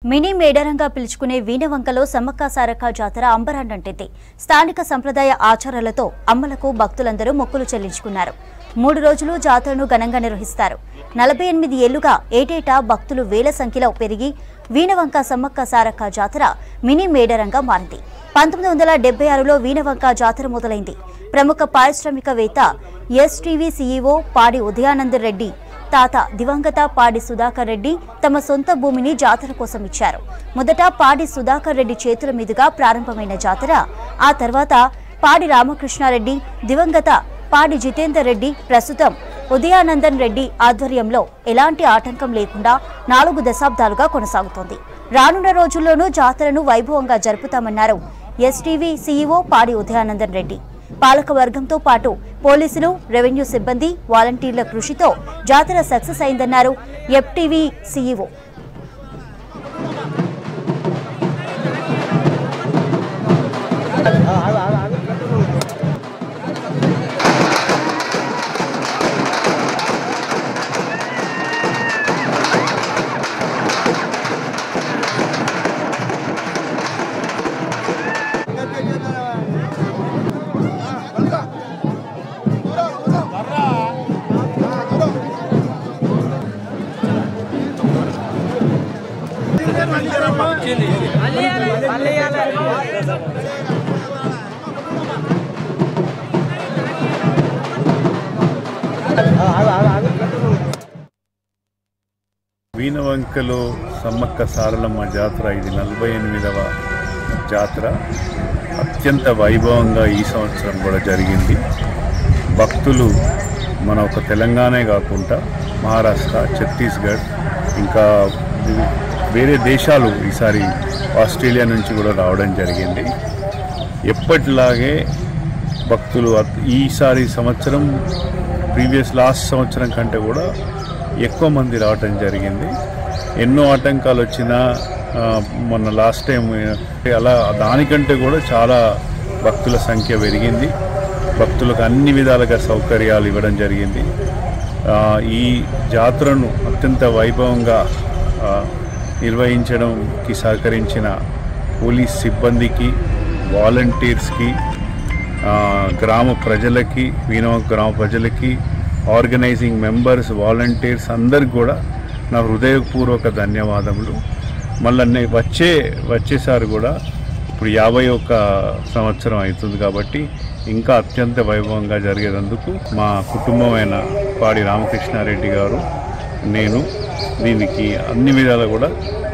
mini మేడారంగా పిలుచుకునే వీణవంకలో సమ్మక్క సారక్క జాతర అంబరాన్నంటింది స్థానిక సంప్రదాయ ఆచారాలతో అమ్మలకు భక్తులందరూ మొక్కులు చెల్లించుకున్నారు మూడు రోజులు జాతరను ఘనంగా నిర్వహిస్తారు నలభై ఎనిమిది ఏళ్లుగా ఏటేటా భక్తులు వేల సంఖ్యలో పెరిగి వీణవంక సమ్మక్క సారక్క జాతర మినీ మేడారంగా మారింది పంతొమ్మిది వందల డెబ్బై ఆరులో వీణవంక జాతర మొదలైంది ప్రముఖ పారిశ్రామికవేత్త ఎస్టీవీ సీఈఓ పాడి ఉదయానంద రెడ్డి తాత దివంగత పాడి సుధాకర్ రెడ్డి తమ సొంత భూమిని జాతర కోసం ఇచ్చారు మొదట పాడి సుధాకర్ రెడ్డి చేతుల మీదుగా ప్రారంభమైన జాతర ఆ తర్వాత పాడి రామకృష్ణారెడ్డి దివంగత పాడి జితేందర్ రెడ్డి ప్రస్తుతం ఉదయానందన్ రెడ్డి ఆధ్వర్యంలో ఎలాంటి ఆటంకం లేకుండా నాలుగు దశాబ్దాలుగా కొనసాగుతోంది రానున్న రోజుల్లోనూ జాతరను వైభవంగా జరుపుతామన్నారు ఎస్టీవీ సీఈఓ పాడి ఉదయానందన్ రెడ్డి పాలక వర్గంతో పాటు పోలీసులు రెవెన్యూ సిబ్బంది వాలంటీర్ల కృషితో జాతర సక్సెస్ అయిందన్నారు ఎఫ్టీవీ సీఈఓ వీణవంకలో సమ్మక్క సారలమ్మ జాతర ఇది నలభై ఎనిమిదవ జాతర అత్యంత వైభవంగా ఈ సంవత్సరం కూడా జరిగింది భక్తులు మన ఒక తెలంగాణే కాకుండా మహారాష్ట్ర ఛత్తీస్గఢ్ ఇంకా వేరే దేశాలు ఈసారి ఆస్ట్రేలియా నుంచి కూడా రావడం జరిగింది ఎప్పటిలాగే భక్తులు అత్- ఈసారి సంవత్సరం ప్రీవియస్ లాస్ట్ సంవత్సరం కంటే కూడా ఎక్కువ మంది రావటం జరిగింది ఎన్నో ఆటంకాలు వచ్చినా ఆ, మొన్న లాస్ట్ టైం అలా దానికంటే కూడా చాలా భక్తుల సంఖ్య పెరిగింది భక్తులకు అన్ని విధాలుగా సౌకర్యాలు ఇవ్వడం జరిగింది ఆ, ఈ జాతరను అత్యంత వైభవంగా ఆ, నిర్వహించడంకి సహకరించిన పోలీస్ సిబ్బందికి వాలంటీర్స్కి ఆ, గ్రామ ప్రజలకి వీణవ గ్రామ ప్రజలకి ఆర్గనైజింగ్ మెంబర్స్ వాలంటీర్స్ అందరికి కూడా నా హృదయపూర్వక ధన్యవాదములు మళ్ళీ వచ్చే వచ్చేసారి కూడా ఇప్పుడు యాభై ఒక్క సంవత్సరం అవుతుంది కాబట్టి ఇంకా అత్యంత వైభవంగా జరిగేందుకు మా కుటుంబమైన పాడి రామకృష్ణారెడ్డి గారు నేను దీనికి అన్ని విధాలు కూడా